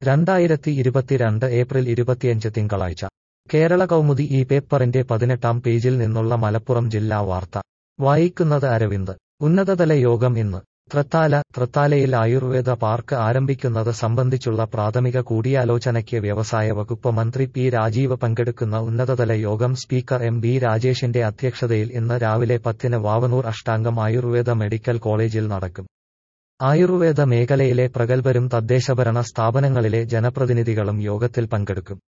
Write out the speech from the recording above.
രണ്ടായിരത്തി ഇരുപത്തിരണ്ട് ഏപ്രിൽ ഇരുപത്തിയഞ്ച് തിങ്കളാഴ്ച കേരള കൗമുദി ഈ പേപ്പറിന്റെ പതിനെട്ടാം പേജിൽ നിന്നുള്ള മലപ്പുറം ജില്ലാ വാർത്ത വായിക്കുന്നത് അരവിന്ദ് ഉന്നതതല യോഗം ഇന്ന് തൃത്താല തൃത്താലയിൽ ആയുർവേദ പാർക്ക് ആരംഭിക്കുന്നത് സംബന്ധിച്ചുള്ള പ്രാഥമിക കൂടിയാലോചനയ്ക്ക് വ്യവസായ വകുപ്പ് മന്ത്രി പി രാജീവ് പങ്കെടുക്കുന്ന ഉന്നതതല യോഗം സ്പീക്കർ എം ബി രാജേഷിന്റെ അധ്യക്ഷതയിൽ ഇന്ന് രാവിലെ പത്തിന് വാവനൂർ അഷ്ടാംഗം ആയുർവേദ മെഡിക്കൽ കോളേജിൽ നടക്കും ആയുർവേദ മേഖലയിലെ പ്രഗത്ഭരും തദ്ദേശഭരണ സ്ഥാപനങ്ങളിലെ ജനപ്രതിനിധികളും യോഗത്തിൽ പങ്കെടുക്കും